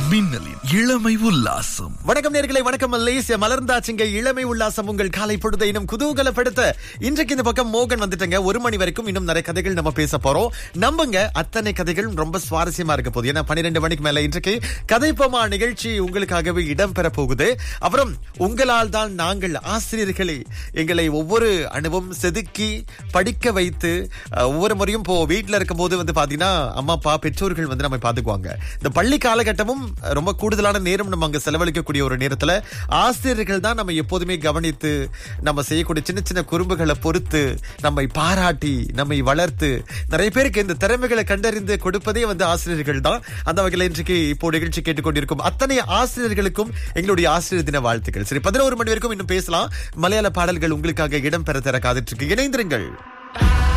மின்னலின் இளமை உல்லாசம் வணக்கம் நேர்களை வணக்கம் மல்லேசிய மலர்ந்தாச்சுங்க இளமை உல்லாசம் உங்கள் காலை பொழுதை இன்னும் குதூகலப்படுத்த இன்றைக்கு இந்த பக்கம் மோகன் வந்துட்டங்க ஒரு மணி வரைக்கும் இன்னும் நிறைய கதைகள் நம்ம பேச போறோம் நம்புங்க அத்தனை கதைகள் ரொம்ப சுவாரஸ்யமா இருக்க போகுது ஏன்னா பன்னிரெண்டு மணிக்கு மேல இன்றைக்கு கதைப்போமா நிகழ்ச்சி உங்களுக்காகவே இடம்பெற போகுது அப்புறம் உங்களால் தான் நாங்கள் ஆசிரியர்களே எங்களை ஒவ்வொரு அணுவும் செதுக்கி படிக்க வைத்து அஹ், ஒவ்வொரு முறையும் இப்போ வீட்டுல இருக்கும்போது வந்து பாத்தீங்கன்னா அம்மா அப்பா பெற்றோர்கள் வந்து நம்ம பாத்துக்குவாங்க இந்த பள்ளி காலகட்டமும் அஹ், ரொம்ப கூடுதலான நேரம் நம்ம அங்க செலவழிக்கக்கூடிய ஒரு நேரத்துல ஆசிரியர்கள் தான் நம்ம எப்போதுமே கவனித்து நம்ம செய்யக்கூடிய சின்ன சின்ன குறும்புகளை பொறுத்து நம்மை பாராட்டி நம்மை வளர்த்து நிறைய பேருக்கு இந்த திறமைகளை கண்டறிந்து கொடுப்பதே வந்து ஆசிரியர்கள் தான் அந்த வகையில் இன்றைக்கு இப்போ நிகழ்ச்சி கேட்டுக்கொண்டிருக்கும் அத்தனை ஆசிரியர்களுக்கும் எங்களுடைய ஆசிரியர் தின வாழ்த்துக்கள் சரி பதினோரு மணி வரைக்கும் இன்னும் பேசலாம் மலையாள பாடல்கள் உங்களுக்காக இடம் பெற தர காத்துட்டு இருக்கு இணைந்திருங்கள்